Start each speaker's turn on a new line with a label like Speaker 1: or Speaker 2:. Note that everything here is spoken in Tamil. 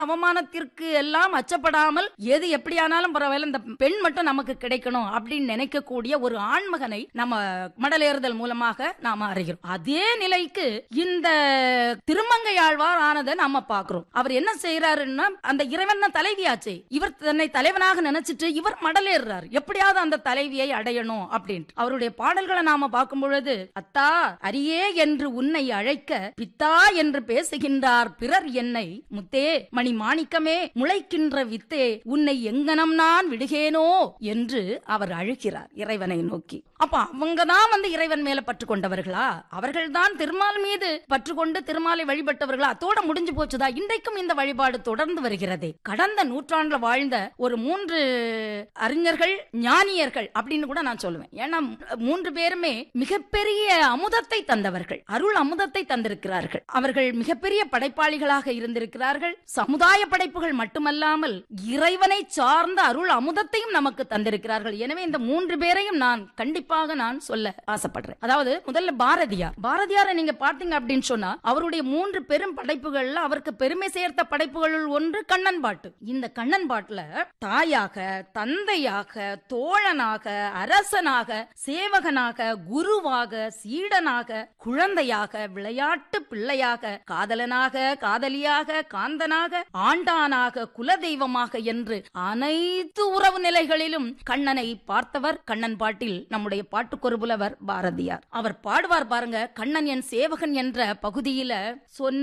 Speaker 1: அவமானத்திற்கு எல்லாம் அச்சப்படாமல் எது எப்படியானாலும் பரவாயில்ல இந்த பெண் மட்டும் நமக்கு கிடைக்கணும் அப்படின்னு நினைக்கக்கூடிய ஒரு ஆண்மகனை நம்ம மடலேறுதல் மூலமாக நாம அறிகிறோம் அதே நிலைக்கு இந்த திருமங்கை ஆழ்வார் ஆனதை நாம பாக்குறோம் அவர் என்ன செய்யறாருன்னா அந்த இறைவன் தான் தலைவியாச்சே இவர் தன்னை தலைவனாக நினைச்சிட்டு இவர் மடலேறுறாரு எப்படியாவது அந்த தலைவியை அடையணும் அப்படின்ட்டு அவருடைய பாடல்களை நாம பார்க்கும் பொழுது அத்தா அரியே என்று உன்னை அழைக்க பித்தா என்று பேசுகின்றார் பிறர் என்னை முத்தே மணி மாணிக்கமே முளைக்கின்ற வித்தே உன்னை எங்கனம் நான் விடுகேனோ என்று அவர் அழுகிறார் இறைவனை நோக்கி அப்ப அவங்க தான் வந்து இறைவன் மேல பற்று கொண்டவர்களா அவர்கள் தான் திருமால் மீது பற்று கொண்டு திருமாலை வழிபட்டவர்களா அதோட முடிஞ்சு போச்சுதா இன்றைக்கும் இந்த வழிபாடு தொடர்ந்து வருகிறதே கடந்த நூற்றாண்டுல வாழ்ந்த ஒரு மூன்று அறிஞர்கள் ஞானியர்கள் அப்படின்னு கூட நான் சொல்லுவேன் ஏன்னா மூன்று பேருமே மிகப்பெரிய அமுதத்தை தந்தவர்கள் அருள் அமுதத்தை தந்திருக்கிறார்கள் அவர்கள் மிகப்பெரிய படைப்பாளிகளாக இருந்திருக்கிறார்கள் சமுதாய படைப்புகள் மட்டுமல்லாமல் இறைவனை சார்ந்த அருள் அமுதத்தையும் நமக்கு தந்திருக்கிறார்கள் எனவே இந்த மூன்று பேரையும் நான் கண்டிப்பாக நான் சொல்ல ஆசைப்படுறேன் அதாவது முதல்ல பாரதியார் பாரதியாரை நீங்க பார்த்தீங்க அப்படின்னு சொன்னா அவருடைய மூன்று பெரும் படைப்புகள்ல அவருக்கு பெருமை சேர்த்த படைப்புகளுள் ஒன்று கண்ணன் பாட்டு இந்த கண்ணன் பாட்டுல தாயாக தந்தையாக தோழனாக அரசனாக சேவகனாக குருவாக சீடனாக குழந்தையாக விளையாட்டு பிள்ளையாக காதலனாக காதலியாக காந்தனாக ஆண்டானாக குலதெய்வமாக என்று அனைத்து உறவு நிலைகளிலும் கண்ணனை பார்த்தவர் கண்ணன் பாட்டில் நம்முடைய பாட்டுக்கொரு புலவர் பாரதியார் அவர் பாடுவார் பாருங்க கண்ணன் என் சேவகன் என்ற பகுதியில சொன்ன